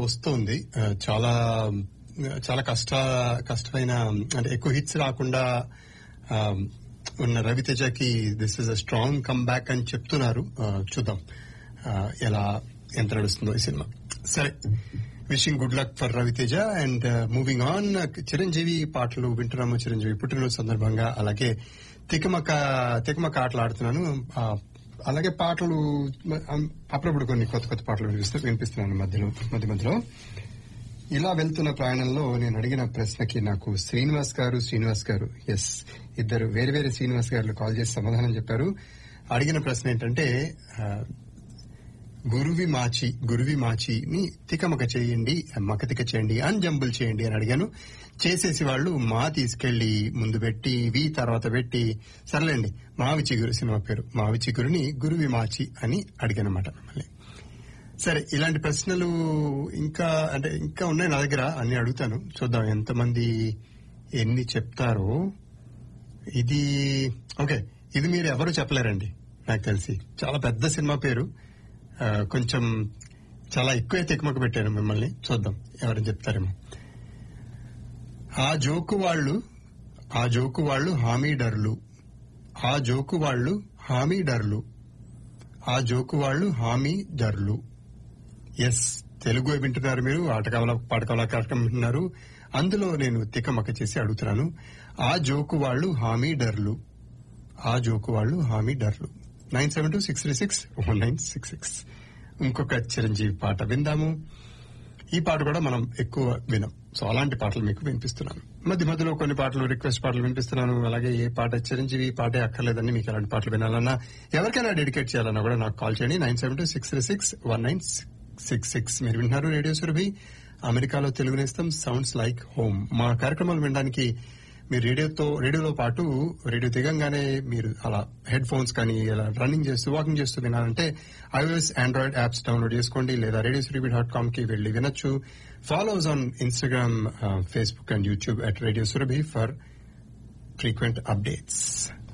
వస్తుంది ఆ, చాలా చాలా కష్ట కష్టమైన అంటే ఎక్కువ హిట్స్ రాకుండా ఆ, ఉన్న రవితేజకి this is a strong comeback అని చెప్తున్నారు ఆ, చూద్దాం ఆ, ఎలా ఎంత నడుస్తుందో ఈ సినిమా సరే wishing good luck for Ravi Teja and moving on Chiranjeevi పాటలు వింటున్నాము చిరంజీవి పుట్టినరోజు సందర్భంగా అలాగే తికమక తికమక ఆటలు ఆడుతున్నాను ఆ, అలాగే పాటలు ఆ, అప్పుడప్పుడు కొన్ని కొత్త కొత్త పాటలు వినిపిస్తూ వినిపిస్తున్నాను మధ్యలో మధ్య మధ్యలో ఇలా వెళ్తున్న ప్రయాణంలో నేను అడిగిన ప్రశ్నకి నాకు శ్రీనివాస్ గారు శ్రీనివాస్ గారు ఎస్ ఇద్దరు వేరు వేరే శ్రీనివాస్ గారు కాల్ చేసి సమాధానం చెప్పారు అడిగిన ప్రశ్న ఏంటంటే ఆ, గురువి మాచి గురువి మాచిని తికమక చేయండి మకతిక చేయండి అని జంబుల్ చేయండి అని అడిగాను చేసేసి వాళ్ళు మా తీసుకెళ్లి ముందు పెట్టి వి తర్వాత పెట్టి సర్లేండి మావి చిగురు సినిమా పేరు మావి చిగురుని గురువి మాచి అని అడిగానమాట మిమ్మల్ని సరే ఇలాంటి ప్రశ్నలు ఇంకా అంటే ఇంకా ఉన్నాయి నా దగ్గర అన్ని అడుగుతాను చూద్దాం ఎంతమంది ఎన్ని చెప్తారో ఇది ఓకే ఇది మీరు ఎవరు చెప్పలేరండి నాకు తెలిసి చాలా పెద్ద సినిమా పేరు ఆ, కొంచెం చాలా ఎక్కువ తికమక పెట్టారు మిమ్మల్ని చూద్దాం ఎవరైనా చెప్తారేమో ఆ జోకు వాళ్ళు ఆ జోకు వాళ్ళు హామీడర్లు ఆ జోకు వాళ్ళు హామీడర్లు ఆ జోకు వాళ్ళు హామీడర్లు ఎస్ తెలుగు వింటున్నారు మీరు ఆటకాల పాటకాల కార్యక్రమం వింటున్నారు అందులో నేను తికమక చేసి అడుగుతున్నాను ఆ జోకు వాళ్ళు హామీడర్లు ఆ జోకు వాళ్ళు హామీడర్లు nine seven two six three six one nine six six ఇంకొక చిరంజీవి పాట విందాము ఈ పాట కూడా మనం ఎక్కువ వినం సో అలాంటి పాటలు మీకు వినిపిస్తున్నాను మధ్య మధ్యలో కొన్ని పాటలు రిక్వెస్ట్ పాటలు వినిపిస్తున్నాను అలాగే ఏ పాట చిరంజీవి పాటే అక్కర్లేదని మీకు ఎలాంటి పాటలు వినాలన్నా ఎవరికైనా డెడికేట్ చేయాలన్నా కూడా నాకు కాల్ చేయండి nine seven two six three six one nine six six మీరు వింటున్నారు రేడియో సురభి అమెరికాలో తెలుగు నేస్తం సౌండ్స్ లైక్ హోమ్ మా కార్యక్రమాలు వినడానికి మీరు రేడియోతో రేడియోలో పాటు రేడియో దిగంగానే మీరు అలా హెడ్ ఫోన్స్ కానీ ఇలా రన్నింగ్ చేస్తూ వాకింగ్ చేస్తూ వినాలంటే ఐఓఎస్ ఆండ్రాయిడ్ యాప్స్ డౌన్లోడ్ చేసుకోండి లేదా రేడియో సురభి డాట్ కామ్ కి వెళ్లి వినొచ్చు follows on Instagram Facebook and YouTube at radio Surabhi for frequent updates